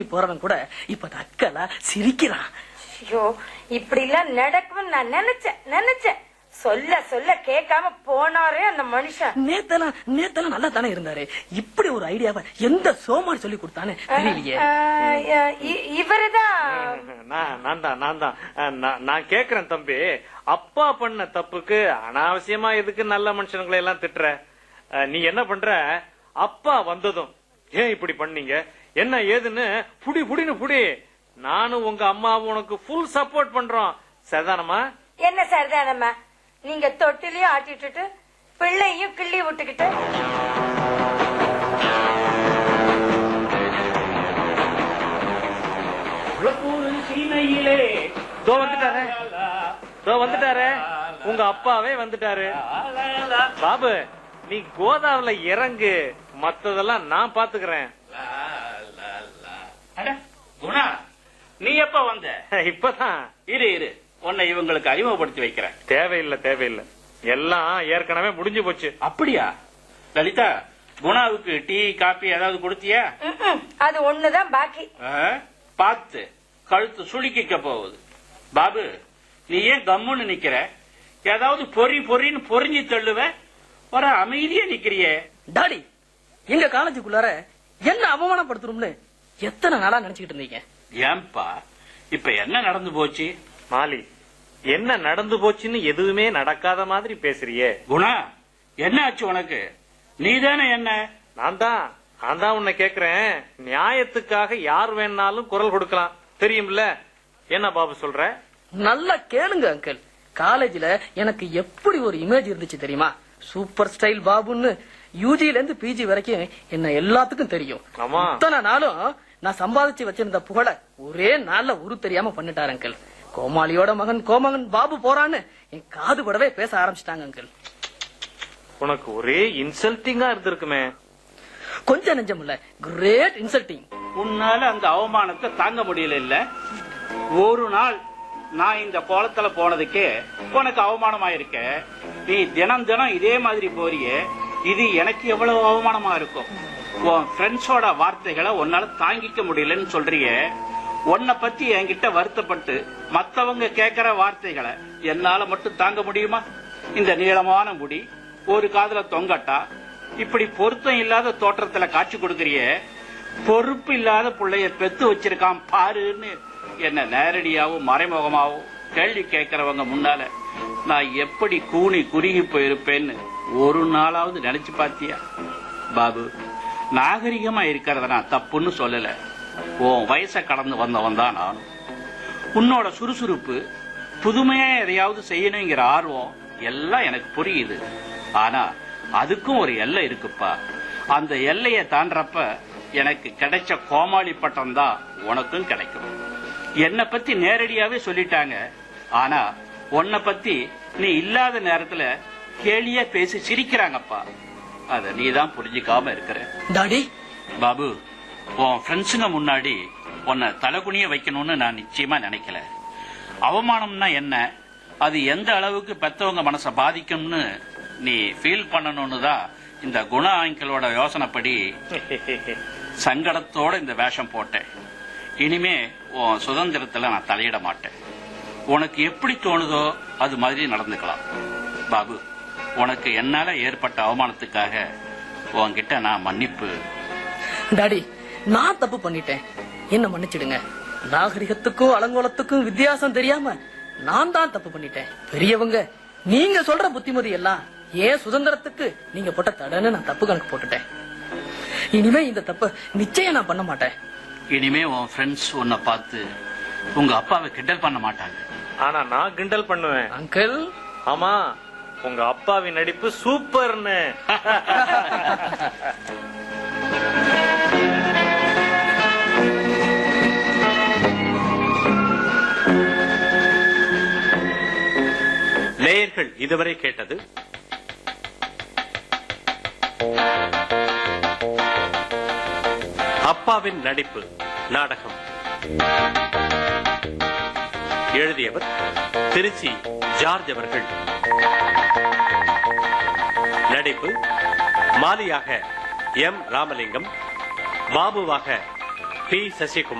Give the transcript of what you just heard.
போறவன் கூட இப்ப தக்கலா சிரிக்கிறான் ஐயோ இப்படி எல்லாம் நடக்கும்னு நான் நினைச்சேன் நினைச்சேன் சொல்ல சொல்ல கேட்காம போனாரே அந்த மனுஷன் நேத்தெல்லாம் நேத்தெல்லாம் நல்லா தானே இருந்தாரு இப்படி ஒரு ஐடியாவை எந்த சோமாரி சொல்லி கொடுத்தானே தெரியலையே ஆஹ், அஹ், இ- இவருதான் நான் நான் தான் நான் தான் அஹ், நான் நான் கேக்குறேன் தம்பி அப்பா பண்ண தப்புக்கு அனாவசியமா எதுக்கு நல்ல மனுஷனுங்களை எல்லாம் திட்டுற அஹ், நீ என்ன பண்ற அப்பா வந்ததும் ஏன் இப்படி பண்ணீங்க என்ன ஏதுன்னு புடி புடின்னு புடி நானும் உங்க அம்மாவும் உனக்கு ஃபுல் சப்போர்ட் பண்றோம் சரிதானம்மா என்ன சரிதானம்மா நீங்க தொட்டிலையும் ஆட்டிட்டு பிள்ளையும் கிள்ளி விட்டுக்கிட்டு தோ வந்துட்டாரே தோ வந்துட்டாரே உங்க அப்பாவே வந்துட்டாரு பாபு நீ கோதாவில இறங்கு மத்ததெல்லாம் நான் பாத்துக்கிறேன் அட, குணா நீ எப்ப வந்த இப்பதான் இரு இரு உன்னை இவங்களுக்கு அறிமுகப்படுத்தி வைக்கிறேன் தேவையில்லை தேவையில்லை எல்லாம் ஏற்கனவே முடிஞ்சு போச்சு அப்படியா லலிதா குணாவுக்கு டீ காபி ஏதாவது கொடுத்தியா ம்ம். அது ஒண்ணுதான் பாக்கி ஆ? பார்த்து கழுத்து சுளுக்கிக்க போகுது பாபு நீ ஏன் கம்முன்னு நிக்கிற ஏதாவது பொறி பொறின்னு பொறிஞ்சு தள்ளுவ ஒரு அமைதியா நிக்கிறியே டாடி எங்க காலேஜுக்குள்ளார என்ன அவமானப்படுத்தணும்னு எத்தனை நாளா நினைச்சுக்கிட்டு இருந்தீங்க ஏன்பா இப்ப என்ன நடந்து போச்சு மாலி என்ன நடந்து போச்சுன்னு எதுவுமே நடக்காத மாதிரி பேசுறியே குணா என்ன ஆச்சு உனக்கு நீதானே என்ன நான் தான் நான் தான் உன்னை கேக்குறேன் நியாயத்துக்காக யார் வேணாலும் குரல் கொடுக்கலாம் தெரியும்ல என்ன பாபு சொல்ற நல்லா கேளுங்க அங்கிள் காலேஜ்ல எனக்கு எப்படி ஒரு இமேஜ் இருந்துச்சு தெரியுமா சூப்பர் ஸ்டைல் பாபுன்னு யூஜில இருந்து பிஜி வரைக்கும் என்ன எல்லாத்துக்கும் தெரியும் ஆமா. இத்தனை நாளும் நான் சம்பாதிச்சு வச்சிருந்த புகழ ஒரே நாள்ல உரு தெரியாம பண்ணிட்டாரு அங்கிள் கோமாளியோட மகன் கோமகன் பாபு போறான்னு என் காது படவே பேச ஆரம்பிச்சிட்டாங்க அங்கிள் உனக்கு ஒரே இன்சல்ட்டிங்கா இருந்திருக்குமே கொஞ்சம் நெஞ்சம் இல்ல கிரேட் இன்சல்ட்டிங் உன்னால அந்த அவமானத்தை தாங்க முடியல இல்ல ஒரு நாள் நான் இந்த கோலத்துல போனதுக்கே உனக்கு அவமானமா இருக்க நீ தினம் தினம் இதே மாதிரி போறியே இது எனக்கு எவ்வளவு அவமானமா இருக்கும் உன் ஃப்ரெண்ட்ஸோட வார்த்தைகளை உன்னால தாங்கிக்க முடியலன்னு சொல்றியே உன்னை பத்தி என்கிட்ட வருத்தப்பட்டு மத்தவங்க கேக்குற வார்த்தைகளை என்னால மட்டும் தாங்க முடியுமா இந்த நீளமான முடி ஒரு காதுல தொங்கட்டா இப்படி பொருத்தம் இல்லாத தோற்றத்துல காட்சி கொடுக்கறியே பொறுப்பு இல்லாத புள்ளைய பெத்து வச்சிருக்கான் பாருன்னு என்ன நேரடியாவும் மறைமுகமாவும் கேள்வி கேட்கறவங்க முன்னால நான் எப்படி கூனி குறுகி போயிருப்பேன்னு ஒரு நாளாவது நினைச்சு பாத்தியா பாபு நாகரிகமா இருக்கிறத நான் தப்புன்னு சொல்லல உன் வயசை கடந்து வந்தவன் தான் நானும் உன்னோட சுறுசுறுப்பு புதுமையா எதையாவது செய்யணுங்கிற ஆர்வம் எல்லாம் எனக்கு புரியுது ஆனா அதுக்கும் ஒரு எல்லை இருக்குப்பா அந்த எல்லையை தாண்டறப்ப எனக்கு கிடைச்ச கோமாளி பட்டம் தான் உனக்கும் கிடைக்கும் என்னை பத்தி நேரடியாவே சொல்லிட்டாங்க ஆனா உன்னை பத்தி நீ இல்லாத நேரத்துல கேலியா பேசி சிரிக்கிறாங்கப்பா அத நீ தான் புரிஞ்சுக்காம இருக்கிற டாடி பாபு உன் ஃப்ரெண்ட்ஸுங்க முன்னாடி உன்னை தலைகுனிய வைக்கணும்னு நான் நிச்சயமா நினைக்கல அவமானம்னா என்ன அது எந்த அளவுக்கு பெத்தவங்க மனசை பாதிக்கும்னு நீ ஃபீல் பண்ணணும்னு தான் இந்த குண ஆங்கிளோட யோசனைப்படி சங்கடத்தோட இந்த வேஷம் போட்டேன் இனிமே உன் சுதந்திரத்துல நான் தலையிட மாட்டேன் உனக்கு எப்படி தோணுதோ அது மாதிரி நடந்துக்கலாம் பாபு உனக்கு என்னால ஏற்பட்ட அவமானத்துக்காக உன்கிட்ட நான் மன்னிப்பு டாடி நான் தப்பு பண்ணிட்டேன் என்ன மன்னிச்சிடுங்க நாகரிகத்துக்கும் அலங்கோலத்துக்கும் வித்தியாசம் தெரியாம நான் தான் தப்பு பண்ணிட்டேன் பெரியவங்க நீங்க சொல்ற புத்திமதி எல்லாம் ஏன் சுதந்திரத்துக்கு நீங்க போட்ட தடன்னு நான் தப்பு கணக்கு போட்டுட்டேன் இனிமே இந்த தப்ப நிச்சயம் நான் பண்ண மாட்டேன் இனிமே உன் ஃப்ரெண்ட்ஸ் உன்னை பார்த்து உங்க அப்பாவை கிண்டல் பண்ண மாட்டாங்க ஆனா நான் கிண்டல் பண்ணுவேன் அங்கிள் ஆமா உங்க அப்பாவின் நடிப்பு சூப்பர்னு நேயர்கள் இதுவரை கேட்டது அப்பாவின் நடிப்பு நாடகம் எழுதியவர் திருச்சி ஜார்ஜ் அவர்கள் நடிப்பு மாலியாக எம் ராமலிங்கம் பாபுவாக பி சசிகுமார்